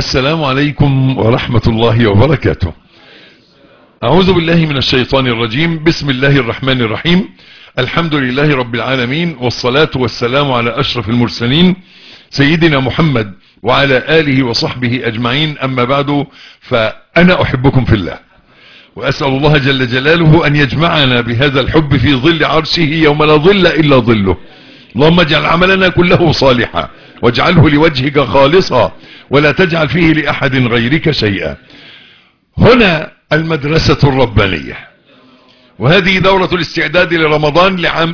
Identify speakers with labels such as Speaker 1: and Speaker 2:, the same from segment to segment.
Speaker 1: السلام عليكم ورحمة الله وبركاته أعوذ بالله من الشيطان الرجيم بسم الله الرحمن الرحيم الحمد لله رب العالمين والصلاة والسلام على أشرف المرسلين سيدنا محمد وعلى آله وصحبه أجمعين أما بعد فأنا أحبكم في الله وأسأل الله جل جلاله أن يجمعنا بهذا الحب في ظل عرشه يوم لا ظل إلا ظله اللهم اجعل عملنا كله صالحا واجعله لوجهك خالصا ولا تجعل فيه لأحد غيرك شيئا هنا المدرسة الربانية وهذه دورة الاستعداد لرمضان لعام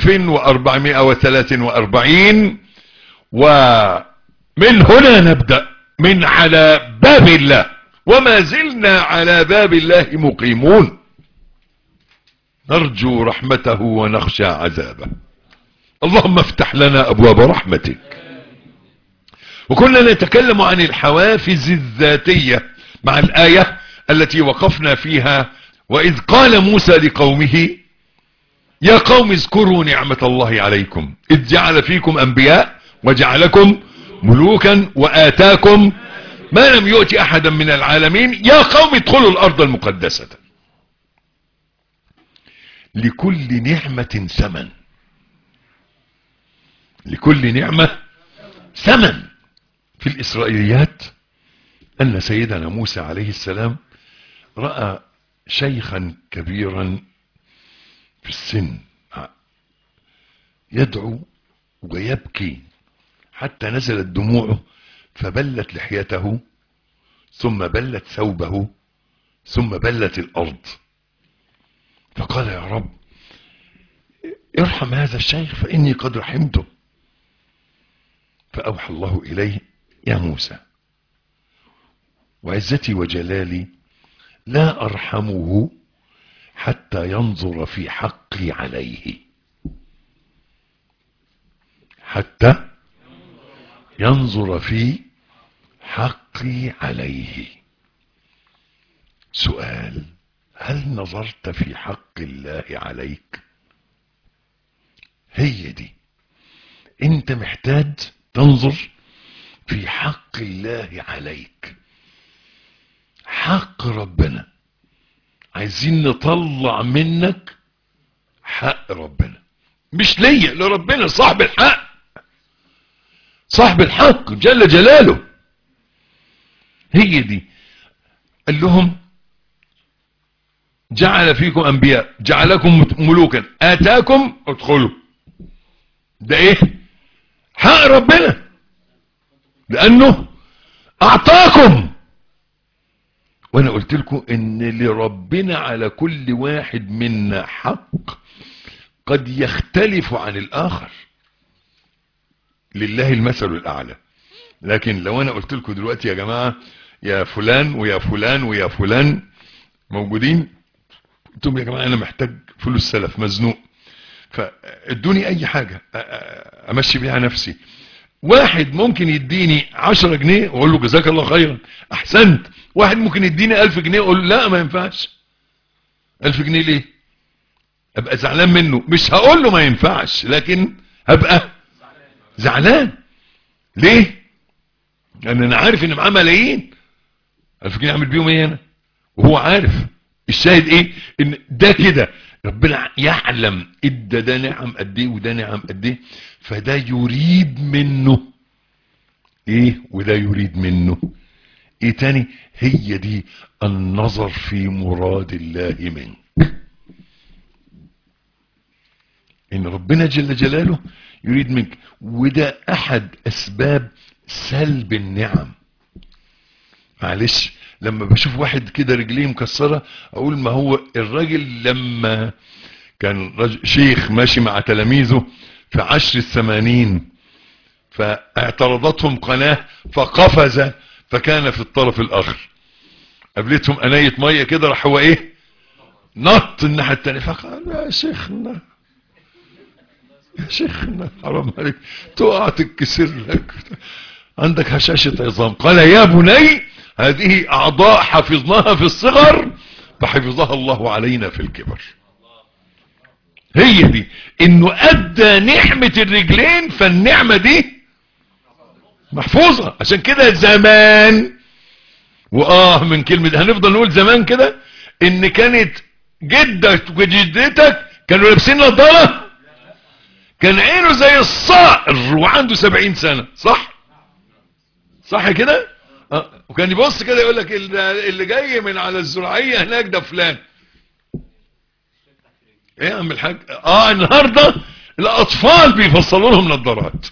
Speaker 1: 1443 ومن هنا نبدأ من على باب الله وما زلنا على باب الله مقيمون نرجو رحمته ونخشى عذابه اللهم افتح لنا أبواب رحمتك وكنا نتكلم عن الحوافز الذاتية مع الآية التي وقفنا فيها وإذ قال موسى لقومه يا قوم اذكروا نعمة الله عليكم إذ جعل فيكم أنبياء وجعلكم ملوكا وآتاكم ما لم يؤتي أحدا من العالمين يا قوم ادخلوا الأرض المقدسة لكل نعمة ثمن لكل نعمة ثمن في الإسرائيليات أن سيدنا موسى عليه السلام رأى شيخا كبيرا في السن يدعو ويبكي حتى نزلت دموعه فبلت لحيته ثم بلت ثوبه ثم بلت الأرض فقال يا رب ارحم هذا الشيخ فإني قد رحمته فأوحى الله إليه يا موسى وعزتي وجلالي لا أرحمه حتى ينظر في حقي عليه حتى ينظر في حقي عليه سؤال هل نظرت في حق الله عليك هي دي انت محتاج تنظر في حق الله عليك حق ربنا عايزين نطلع منك حق ربنا مش ليا لربنا صاحب الحق صاحب الحق جل جلاله هي دي قال لهم جعل فيكم انبياء جعلكم ملوكا اتاكم ادخلوا ده ايه حق ربنا لانه اعطاكم وانا قلت لكم ان لربنا على كل واحد منا حق قد يختلف عن الاخر لله المثل الاعلى لكن لو انا قلت لكم دلوقتي يا جماعة يا فلان ويا فلان ويا فلان موجودين قلتم يا جماعة انا محتاج فلوس سلف مزنوق فادوني اي حاجة امشي بيها نفسي واحد ممكن يديني عشرة جنيه واقول له جزاك الله خيرا احسنت واحد ممكن يديني الف جنيه واقول له لا ما ينفعش الف جنيه ليه ابقى زعلان منه مش هقول له ما ينفعش لكن هبقى زعلان ليه لان انا عارف ان معاه ملايين الف جنيه اعمل بيهم ايه انا وهو عارف الشاهد ايه ان ده كده ربنا يعلم ادى ده نعم قد ايه وده نعم قد ايه فده يريد منه ايه وده يريد منه ايه تاني هي دي النظر في مراد الله منك ان ربنا جل جلاله يريد منك وده احد اسباب سلب النعم معلش لما بشوف واحد كده رجليه مكسرة اقول ما هو الراجل لما كان شيخ ماشي مع تلاميذه في عشر الثمانين فاعترضتهم قناة فقفز فكان في الطرف الاخر قابلتهم اناية مية كده راح هو ايه نط الناحية التانية فقال يا شيخنا يا شيخنا حرام عليك تقع تتكسر لك عندك هشاشة عظام قال يا بني هذه اعضاء حفظناها في الصغر فحفظها الله علينا في الكبر هي دي انه ادى نعمة الرجلين فالنعمة دي محفوظة عشان كده زمان واه من كلمة هنفضل نقول زمان كده ان كانت جدك وجدتك كانوا لابسين نظارة كان عينه زي الصقر وعنده سبعين سنة صح صح كده آه. وكان يبص كده يقول لك اللي جاي من على الزراعية هناك ده فلان ايه يا عم الحاج اه النهاردة الاطفال بيفصلوا لهم نظارات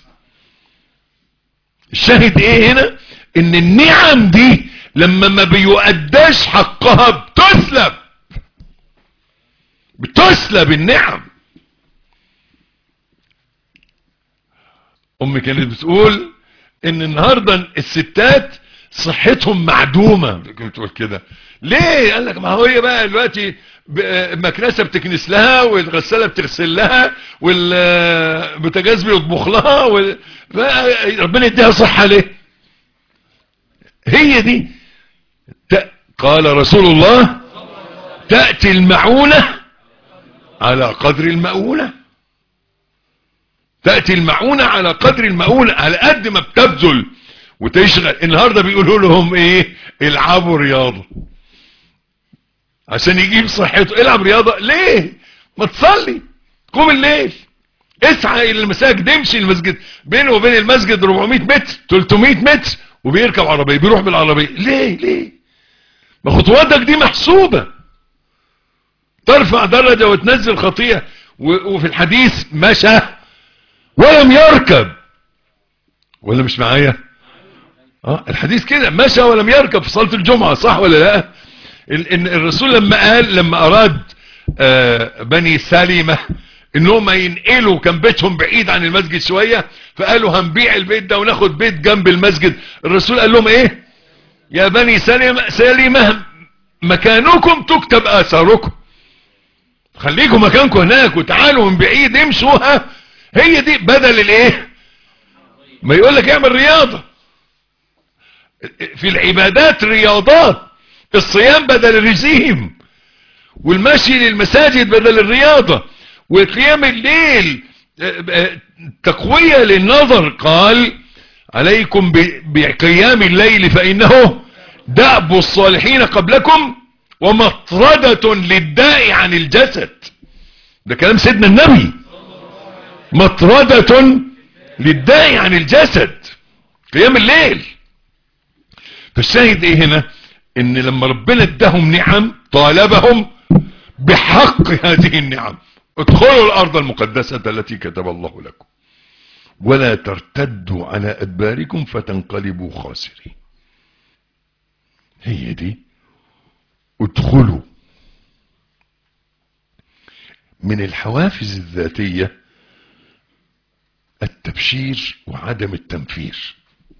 Speaker 1: الشاهد ايه هنا ان النعم دي لما ما بيؤداش حقها بتسلب بتسلب النعم امي كانت بتقول ان النهاردة الستات صحتهم معدومة بتقول كده ليه قال لك ما هو هي بقى دلوقتي المكنسة بتكنس لها والغسالة بتغسل لها والبوتاجاز بيطبخ لها وال... ربنا يديها صحة ليه هي دي ت... قال رسول الله تأتي المعونة على قدر المؤونة تأتي المعونة على قدر المؤونة على قد ما بتبذل وتشغل النهاردة بيقولوا لهم ايه العبوا رياضة عشان يجيب صحته العب رياضة ليه ما تصلي قوم الليل اسعى الى المساجد امشي المسجد بينه وبين المسجد 400 متر 300 متر وبيركب عربية بيروح بالعربية ليه ليه ما خطواتك دي محسوبة ترفع درجة وتنزل خطيئة وفي الحديث مشى ولم يركب ولا مش معايا اه الحديث كده مشى ولم يركب في صلاة الجمعة صح ولا لا ان الرسول لما قال لما اراد آه بني سلمة انهم ينقلوا كان بيتهم بعيد عن المسجد شوية فقالوا هنبيع البيت ده وناخد بيت جنب المسجد الرسول قال لهم ايه يا بني سلمة, سلمة مكانكم تكتب اثاركم خليكم مكانكم هناك وتعالوا من بعيد امشوها هي دي بدل الايه ما يقول لك اعمل رياضة في العبادات رياضات الصيام بدل الرجيم والمشي للمساجد بدل الرياضة وقيام الليل تقوية للنظر قال عليكم بقيام الليل فإنه دأب الصالحين قبلكم ومطردة للداء عن الجسد ده كلام سيدنا النبي مطردة للداء عن الجسد قيام الليل فالشاهد ايه هنا ان لما ربنا اداهم نعم طالبهم بحق هذه النعم ادخلوا الارض المقدسة التي كتب الله لكم ولا ترتدوا على ادباركم فتنقلبوا خاسرين هي دي ادخلوا من الحوافز الذاتية التبشير وعدم التنفير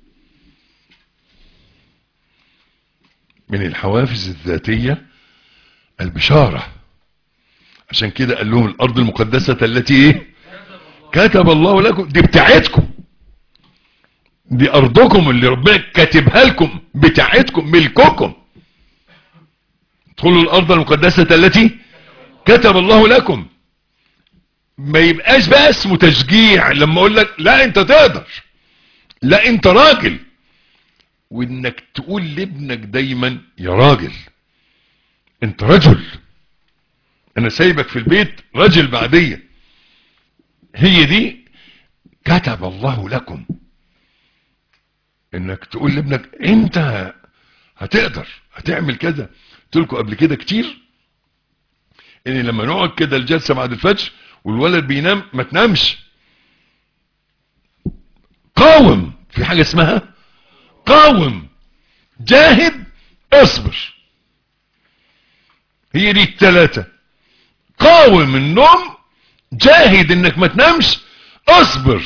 Speaker 1: من الحوافز الذاتية البشارة عشان كده قال لهم الارض المقدسة التي ايه كتب الله لكم دي بتاعتكم دي ارضكم اللي ربنا كاتبها لكم بتاعتكم ملككم ادخلوا الارض المقدسة التي كتب الله لكم ما يبقاش بقى اسمه تشجيع لما اقول لك لا انت تقدر لا انت راجل وانك تقول لابنك دايما يا راجل انت رجل انا سايبك في البيت رجل بعدية هي دي كتب الله لكم انك تقول لابنك انت هتقدر هتعمل كذا قلت لكم قبل كده كتير ان لما نقعد كده الجلسة بعد الفجر والولد بينام ما تنامش قاوم في حاجة اسمها قاوم جاهد اصبر هي دي التلاتة قاوم النوم جاهد انك ما تنامش اصبر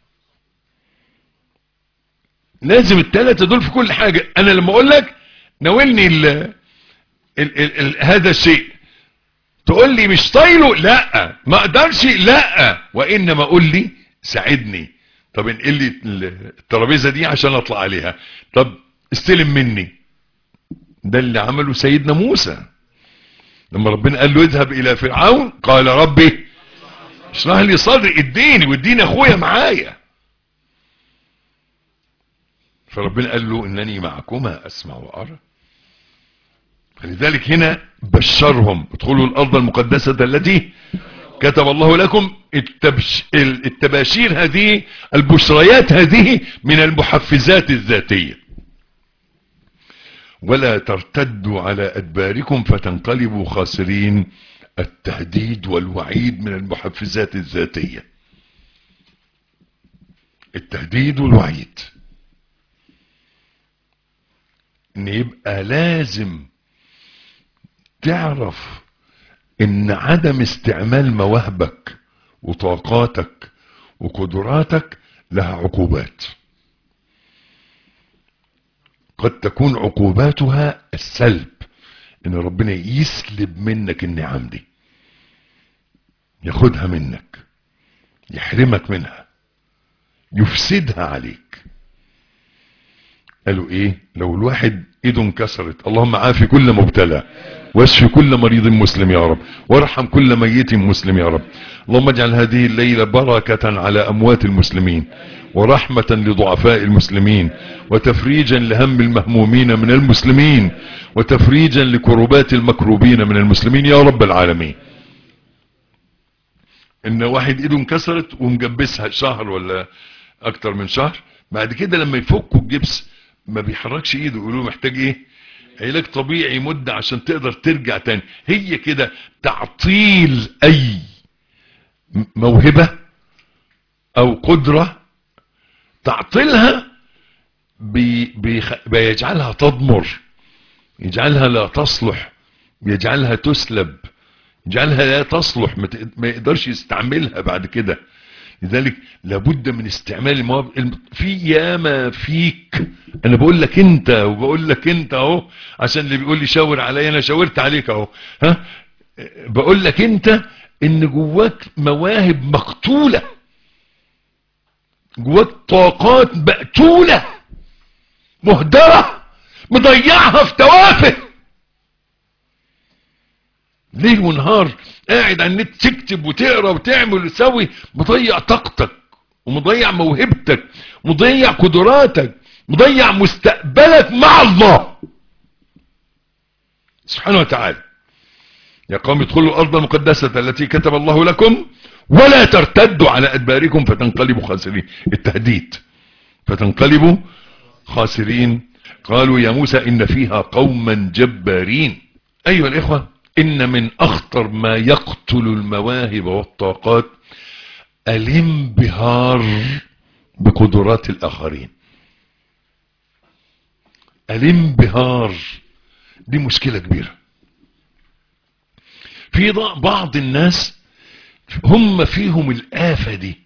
Speaker 1: لازم التلاتة دول في كل حاجة انا لما اقول لك ناولني ال ال ال ال هذا الشيء تقول لي مش طايله لا ما اقدرش لا وانما قول لي ساعدني طب انقل لي الترابيزه دي عشان اطلع عليها طب استلم مني ده اللي عمله سيدنا موسى لما ربنا قال له اذهب الى فرعون قال ربي اشرح لي صدري اديني واديني اخويا معايا فربنا قال له انني معكما اسمع وارى فلذلك هنا بشرهم ادخلوا الارض المقدسة التي كتب الله لكم التبش... التباشير هذه البشريات هذه من المحفزات الذاتية ولا ترتدوا على أدباركم فتنقلبوا خاسرين التهديد والوعيد من المحفزات الذاتية التهديد والوعيد ان يبقى لازم تعرف ان عدم استعمال مواهبك وطاقاتك وقدراتك لها عقوبات قد تكون عقوباتها السلب ان ربنا يسلب منك النعم دي ياخدها منك يحرمك منها يفسدها عليك قالوا ايه لو الواحد ايده انكسرت اللهم عافي كل مبتلى واشفي كل مريض مسلم يا رب وارحم كل ميت مسلم يا رب اللهم اجعل هذه الليلة بركة على اموات المسلمين ورحمة لضعفاء المسلمين وتفريجا لهم المهمومين من المسلمين وتفريجا لكربات المكروبين من المسلمين يا رب العالمين ان واحد ايده انكسرت ومجبسها شهر ولا اكتر من شهر بعد كده لما يفكوا الجبس ما بيحركش ايده يقولوا محتاج ايه علاج طبيعي مدة عشان تقدر ترجع تاني هي كده تعطيل اي موهبة او قدرة تعطيلها بي بيخ... بيجعلها تضمر يجعلها لا تصلح يجعلها تسلب يجعلها لا تصلح ما, ت... ما يقدرش يستعملها بعد كده لذلك لابد من استعمال المواهب في ياما فيك انا بقول لك انت وبقول لك انت اهو عشان اللي بيقول لي شاور عليا انا شاورت عليك اهو ها بقول لك انت ان جواك مواهب مقتولة جواك طاقات مقتولة مهدرة مضيعها في توافه ليل ونهار قاعد على النت تكتب وتقرا وتعمل وتسوي مضيع طاقتك ومضيع موهبتك مضيع قدراتك مضيع مستقبلك مع الله سبحانه وتعالى يا قوم ادخلوا الارض المقدسة التي كتب الله لكم ولا ترتدوا على ادباركم فتنقلبوا خاسرين التهديد فتنقلبوا خاسرين قالوا يا موسى ان فيها قوما جبارين ايها الاخوة ان من اخطر ما يقتل المواهب والطاقات الانبهار بقدرات الاخرين الانبهار دي مشكلة كبيرة في بعض الناس هم فيهم الآفة دي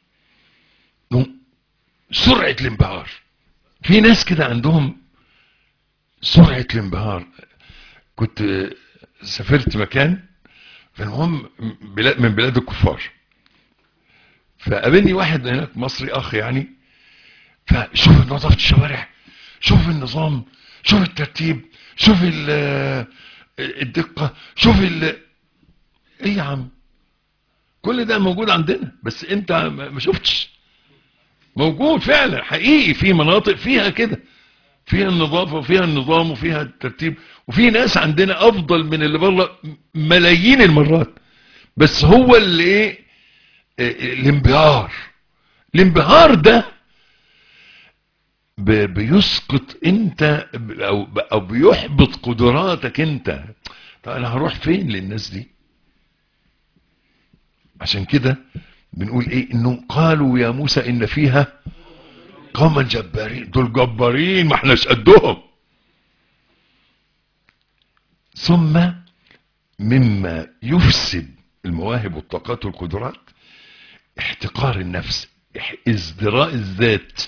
Speaker 1: سرعة الانبهار في ناس كده عندهم سرعة الانبهار كنت سافرت مكان فالمهم بلاد من بلاد الكفار فقابلني واحد هناك مصري اخ يعني فشوف نظافة الشوارع شوف النظام شوف الترتيب شوف الدقة شوف ال ايه يا عم كل ده موجود عندنا بس انت ما شفتش موجود فعلا حقيقي في مناطق فيها كده فيها النظافة وفيها النظام وفيها الترتيب وفي ناس عندنا افضل من اللي بره ملايين المرات بس هو اللي ايه الانبهار الانبهار ده بيسقط انت او او بيحبط قدراتك انت طب انا هروح فين للناس دي عشان كده بنقول ايه انه قالوا يا موسى ان فيها قوما جبارين دول جبارين ما احناش قدهم ثم مما يفسد المواهب والطاقات والقدرات احتقار النفس ازدراء الذات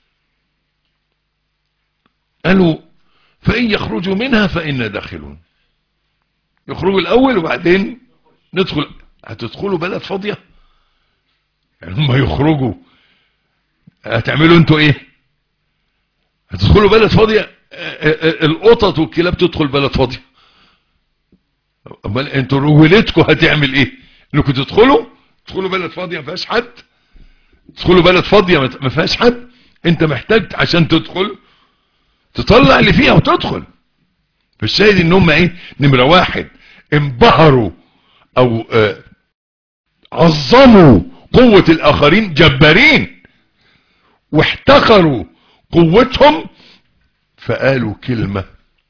Speaker 1: قالوا فإن يخرجوا منها فإنا داخلون يخرجوا الأول وبعدين ندخل هتدخلوا بلد فاضية يعني هم يخرجوا هتعملوا انتوا ايه هتدخلوا بلد فاضية القطط والكلاب تدخل بلد فاضية امال انتوا رولتكم هتعمل ايه انكم تدخلوا تدخلوا بلد فاضية ما فيهاش حد تدخلوا بلد فاضية ما فيهاش حد انت محتاج عشان تدخل تطلع اللي فيها وتدخل فالشاهد ان هم ايه نمرة واحد انبهروا او آه عظموا قوة الاخرين جبارين واحتقروا قوتهم فقالوا كلمة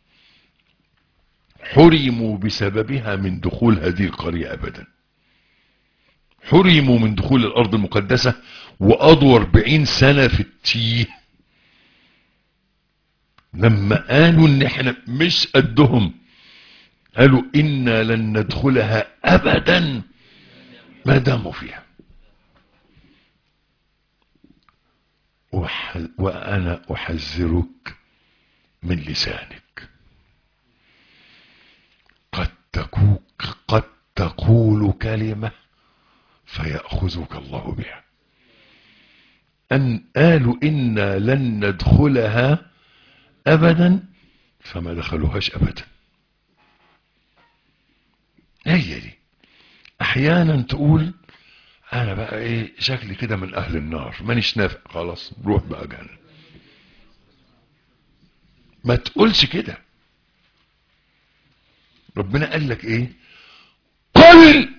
Speaker 1: حرموا بسببها من دخول هذه القرية ابدا حرموا من دخول الارض المقدسة وقضوا 40 سنة في التيه لما قالوا ان احنا مش قدهم قالوا انا لن ندخلها ابدا ما داموا فيها وانا احذرك من لسانك قد تكوك قد تقول كلمة فيأخذك الله بها أن قالوا إنا لن ندخلها أبدا فما دخلوهاش أبدا هي دي أحيانا تقول أنا بقى إيه شكلي كده من أهل النار مانيش نافع خلاص روح بقى جنة ما تقولش كده ربنا قال لك إيه قل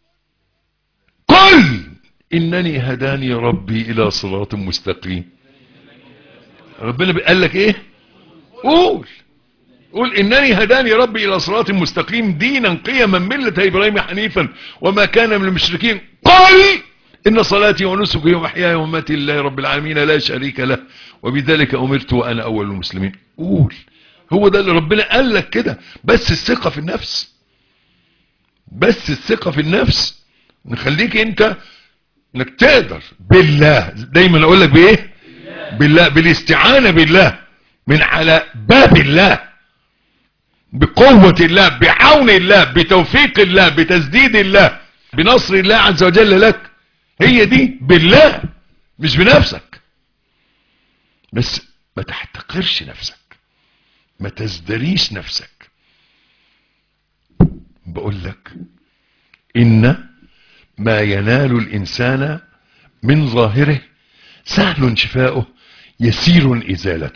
Speaker 1: قل إنني هداني ربي إلى صراط مستقيم ربنا قال لك إيه قول قول إنني هداني ربي إلى صراط مستقيم دينا قيما ملة إبراهيم حنيفا وما كان من المشركين قل إن صلاتي ونسكي ومحياي ومماتي لله رب العالمين لا شريك له وبذلك أمرت وأنا أول المسلمين قول هو ده اللي ربنا قال لك كده بس الثقة في النفس بس الثقة في النفس نخليك انت انك تقدر بالله دايما اقول لك بايه بالله بالاستعانة بالله من على باب الله بقوة الله بعون الله بتوفيق الله بتسديد الله بنصر الله عز وجل لك هي دي بالله مش بنفسك بس ما تحتقرش نفسك ما تزدريش نفسك بقول لك إن ما ينال الإنسان من ظاهره سهل شفاؤه يسير إزالته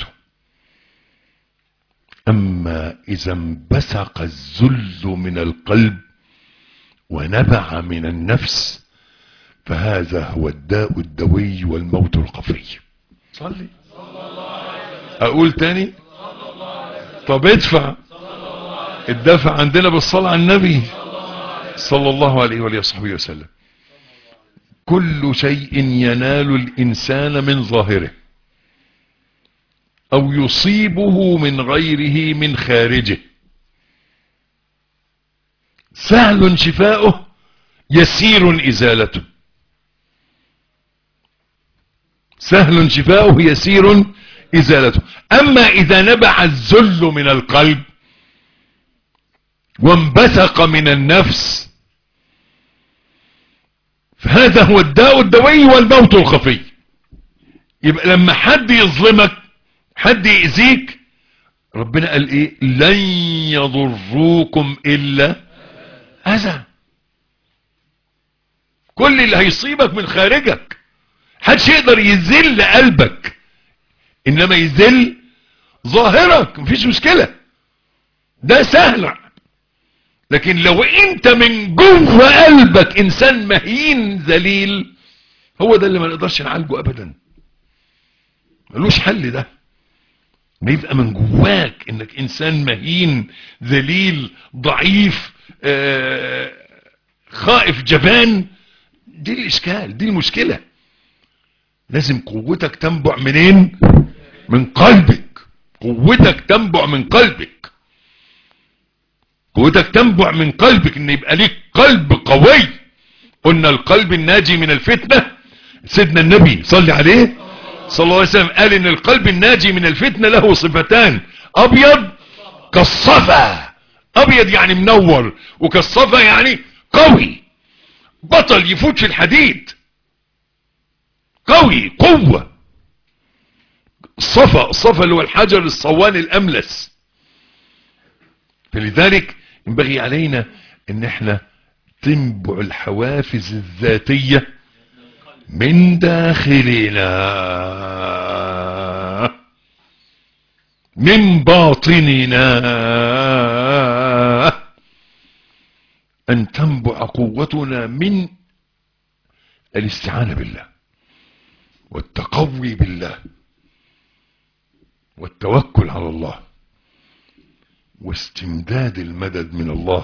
Speaker 1: أما إذا انبثق الذل من القلب ونبع من النفس فهذا هو الداء الدوي والموت القفي صلي أقول تاني طب ادفع الدفع عندنا بالصلاة على النبي صلى الله عليه وآله وصحبه وسلم كل شيء ينال الإنسان من ظاهره أو يصيبه من غيره من خارجه سهل شفاؤه يسير إزالته سهل شفاؤه يسير إزالته أما إذا نبع الذل من القلب وانبثق من النفس فهذا هو الداء الدوي والموت الخفي يبقى لما حد يظلمك حد يأذيك ربنا قال ايه لن يضروكم الا اذى كل اللي هيصيبك من خارجك حدش يقدر يذل قلبك انما يذل ظاهرك مفيش مشكلة ده سهل لكن لو انت من جوه قلبك انسان مهين ذليل هو ده اللي ما نقدرش نعالجه ابدا ملوش حل ده ما يبقى من جواك انك انسان مهين ذليل ضعيف آه خائف جبان دي الاشكال دي المشكلة لازم قوتك تنبع منين من قلبك قوتك تنبع من قلبك قوتك تنبع من قلبك ان يبقى ليك قلب قوي قلنا القلب الناجي من الفتنة سيدنا النبي صلي عليه صلى الله عليه وسلم قال ان القلب الناجي من الفتنة له صفتان ابيض كالصفا ابيض يعني منور وكالصفا يعني قوي بطل يفوت في الحديد قوي قوة الصفا الصفا اللي هو الحجر الصوان الاملس فلذلك ينبغي علينا ان احنا تنبع الحوافز الذاتية من داخلنا من باطننا أن تنبع قوتنا من الاستعانة بالله والتقوي بالله والتوكل على الله واستمداد المدد من الله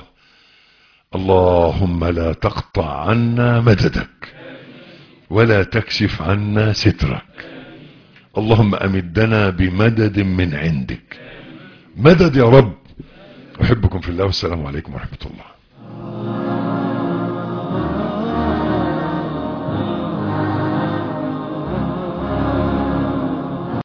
Speaker 1: اللهم لا تقطع عنا مددك ولا تكشف عنا سترك اللهم أمدنا بمدد من عندك مدد يا رب أحبكم في الله والسلام عليكم ورحمة الله